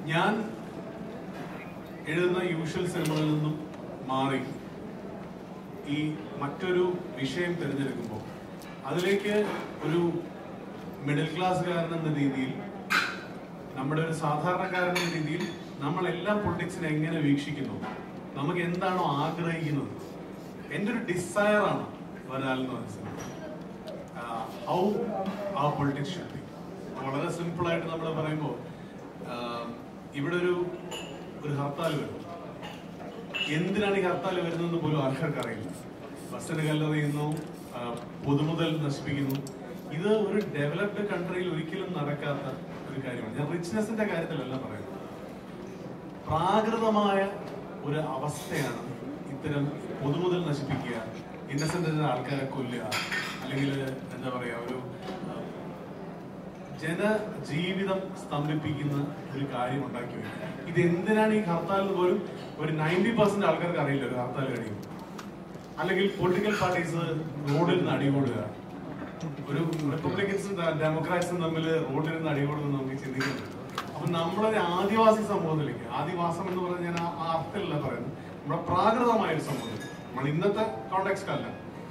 ഞാൻ എഴുതുന്ന യൂഷ്വൽ സിനിമകളിൽ നിന്നും മാറി ഈ മറ്റൊരു വിഷയം തിരഞ്ഞെടുക്കുമ്പോൾ അതിലേക്ക് ഒരു മിഡിൽ ക്ലാസ്സുകാരൻ എന്ന രീതിയിൽ നമ്മുടെ ഒരു സാധാരണക്കാരൻ എന്ന രീതിയിൽ നമ്മൾ എല്ലാ പൊളിറ്റിക്സിനെ എങ്ങനെ വീക്ഷിക്കുന്നു നമുക്ക് എന്താണോ ആഗ്രഹിക്കുന്നത് എൻ്റെ ഒരു ഡിസയർ ആണ് വരാൽ എന്ന് പറയുന്ന സിനിമ ഹൗ ആ പൊളിറ്റിക്സ് ഷുഡ് ബി വളരെ സിമ്പിൾ ആയിട്ട് നമ്മൾ പറയുമ്പോൾ ഇവിടെ ഒരു ഒരു ഹർത്താൽ വരും എന്തിനാണ് ഈ ഹർത്താൽ വരുന്നതെന്ന് പോലും ആൾക്കാർക്ക് അറിയില്ല ബസ്സിന് കല്ലെറിയുന്നു ആ, പൊതുമുതൽ നശിപ്പിക്കുന്നു ഇത് ഒരു ഡെവലപ്ഡ് കൺട്രിയിൽ ഒരിക്കലും നടക്കാത്ത ഒരു കാര്യമാണ് ഞാൻ റിച്ച്നെസിന്റെ കാര്യത്തിലല്ല പറയുന്നത് പ്രാകൃതമായ ഒരു അവസ്ഥയാണ് ഇത്തരം പൊതുമുതൽ നശിപ്പിക്കുക ഇന്നസെന്റ് ആൾക്കാരെ കൊല്ലുക അല്ലെങ്കിൽ എന്താ പറയാ ഒരു ആ, ജനജീവിതം സ്തംഭിപ്പിക്കുന്ന ഒരു കാര്യം ഉണ്ടാക്കി വയ്ക്കുക ഇത് എന്തിനാണ് ഈ ഹർത്താൽ എന്ന് പോലും ഒരു നയൻറ്റി പെർസെന്റ് ആൾക്കാർക്ക് അറിയില്ല ഒരു ഹർത്താൽ കഴിയും അല്ലെങ്കിൽ പൊളിറ്റിക്കൽ പാർട്ടീസ് റോഡിൽ നിന്ന് അടികൂടുക ഒരു റിപ്പബ്ലിക്കൻസും ഡെമോക്രാറ്റ്സും തമ്മിൽ റോഡിൽ നിന്ന് അടികൂടുന്നത് നമുക്ക് ചിന്തിക്കാൻ പറ്റും അപ്പൊ നമ്മളൊരു ആദിവാസി സമൂഹത്തിലേക്ക് ആദിവാസം എന്ന് പറഞ്ഞാൽ ഞാൻ ആ ആ അർത്ഥത്തിലല്ല പറയുന്നത് നമ്മുടെ പ്രാകൃതമായ ഒരു സമൂഹം നമ്മൾ ഇന്നത്തെ കോണ്ടെക്സ്റ്റ് അല്ല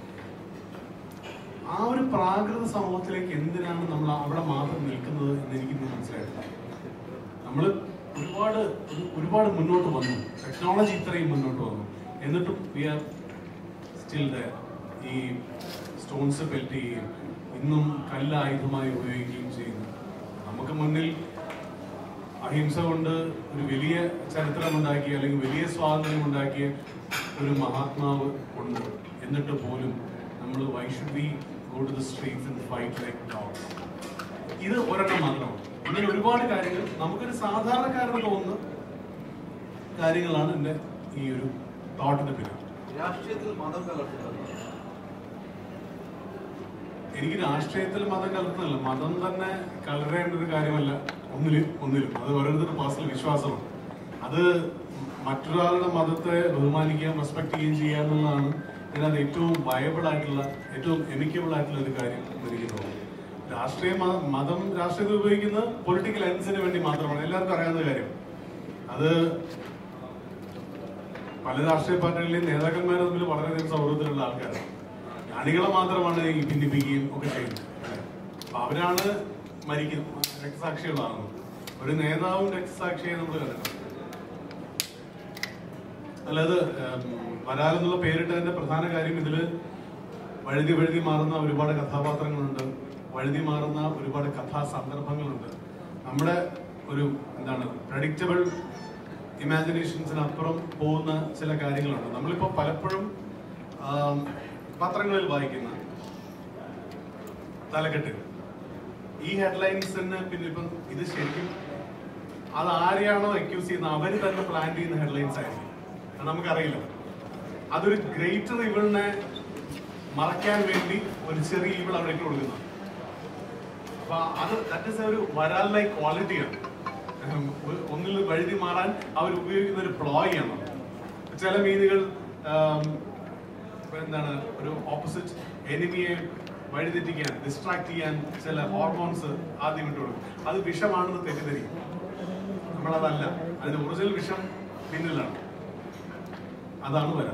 ആ ഒരു പ്രാകൃത സമൂഹത്തിലേക്ക് എന്തിനാണ് നമ്മൾ അവിടെ മാത്രം നിൽക്കുന്നത് എന്ന് എനിക്ക് മനസ്സിലായിട്ടില്ല നമ്മൾ ഒരുപാട് ഒരു- ഒരുപാട് മുന്നോട്ട് വന്നു ടെക്നോളജി ഇത്രയും മുന്നോട്ട് വന്നു എന്നിട്ടും വി ആർ സ്റ്റിൽ ഈ സ്റ്റോൺസ് പെൽറ്റ് ചെയ്യുകയും ഇന്നും കല്ല് ആയുധമായി ഉപയോഗിക്കുകയും ചെയ്യുന്നു നമുക്ക് മുന്നിൽ അഹിംസ കൊണ്ട് ഒരു വലിയ ചരിത്രം ഉണ്ടാക്കിയ അല്ലെങ്കിൽ വലിയ സ്വാതന്ത്ര്യം ഉണ്ടാക്കിയ ഒരു മഹാത്മാവ് ഉണ്ട് എന്നിട്ട് പോലും നമ്മൾ why should be go to the streets and fight like dogs ഇത് ഒരെണ്ണം മാത്രമാണ് ഇങ്ങനെ ഒരുപാട് കാര്യങ്ങൾ നമുക്കൊരു സാധാരണക്കാരന് തോന്നുന്ന കാര്യങ്ങളാണ് എൻ്റെ ഈ ഒരു തോട്ടത്തിന് പിന്നിൽ രാഷ്ട്രീയത്തിൽ മതം കലർത്തുന്നത് എനിക്ക് രാഷ്ട്രീയത്തിൽ മതം കലർത്തുന്നില്ല മതം തന്നെ കലരേണ്ട ഒരു കാര്യമല്ല ഒന്നിലും ഒന്നിലും അത് ഓരോരുത്തരുടെ പേഴ്സണൽ വിശ്വാസമാണ് അത് മറ്റൊരാളുടെ മതത്തെ ബഹുമാനിക്കുകയും റെസ്പെക്ട് ചെയ്യുകയും ചെയ്യുക എന്നുള്ളതാണ് ഇതിനകത്ത് ഏറ്റവും വയബിൾ ആയിട്ടുള്ള ഏറ്റവും എമിക്കബിൾ ആയിട്ടുള്ള ഒരു കാര്യം എന്ന് എനിക്ക് തോന്നുന്നു രാഷ്ട്രീയ മത- മതം രാഷ്ട്രീയത്തിൽ ഉപയോഗിക്കുന്നത് പൊളിറ്റിക്കൽ എൻസിന് വേണ്ടി മാത്രമാണ് എല്ലാവർക്കും അറിയാവുന്ന കാര്യം അത് പല രാഷ്ട്രീയ പാർട്ടികളിലെയും നേതാക്കന്മാർ തമ്മിൽ വളരെയധികം സൗഹൃദത്തിലുള്ള ആൾക്കാരാണ് അണികളെ മാത്രമാണ് ഈ ഭിന്നിപ്പിക്കുകയും ഒക്കെ ചെയ്യുന്നത് അപ്പൊ അവരാണ് മരിക്കുന്നത് രക്തസാക്ഷികളാകുന്നത് ഒരു നേതാവും രക്തസാക്ഷിയെ നമ്മൾ കണ്ടിട്ടുണ്ട് അല്ലാതെ വരാൽ എന്നുള്ള പേരിട്ടതിന്റെ പ്രധാന കാര്യം ഇതില് വഴുതി വഴുതി മാറുന്ന ഒരുപാട് കഥാപാത്രങ്ങളുണ്ട് വഴുതി മാറുന്ന ഒരുപാട് കഥാ സന്ദർഭങ്ങളുണ്ട് നമ്മുടെ ഒരു എന്താണ് പ്രഡിക്റ്റബിൾ ഇമാജിനേഷൻസിനപ്പുറം പോകുന്ന ചില കാര്യങ്ങളുണ്ട് നമ്മളിപ്പോൾ പലപ്പോഴും ആം, പത്രങ്ങളിൽ വായിക്കുന്ന തലക്കെട്ടുകൾ ഈ ഹെഡ്ലൈൻസിന് പിന്നെ ഇപ്പം ഇത് ശരിക്കും അത് ആരെയാണോ അക്യൂസ് ചെയ്യുന്നത് അവർ തന്നെ പ്ലാൻ ചെയ്യുന്ന ഹെഡ്ലൈൻസ് ആയിരിക്കും അത് നമുക്കറിയില്ല അതൊരു ഗ്രേറ്റർ ഇവളിനെ മറയ്ക്കാൻ വേണ്ടി ഒരു ചെറിയ ഇവൾ അവിടെ ഇട്ട് കൊടുക്കുന്നത് അപ്പൊ അത് ദാറ്റ് ഇസ് ഒരു വരാലിനായി ക്വാളിറ്റിയാണ് ഒന്നിൽ വഴുതി മാറാൻ അവർ ഉപയോഗിക്കുന്ന ഒരു പ്ലോയ് ആണ് ചില മീനുകൾ ആം, ഇപ്പൊ എന്താണ് ഒരു ഓപ്പോസിറ്റ് എനിമിയെ വഴിതെറ്റിക്കാൻ ഡിസ്ട്രാക്ട് ചെയ്യാൻ ചില ഹോർമോൺസ് ആദ്യം ഇട്ട് കൊടുക്കും അത് വിഷമാണെന്ന് തെറ്റിദ്ധരിക്കും നമ്മളതല്ല അതിന്റെ ഒറിജിനൽ വിഷം പിന്നിലാണ് അതാണ് വരാൻ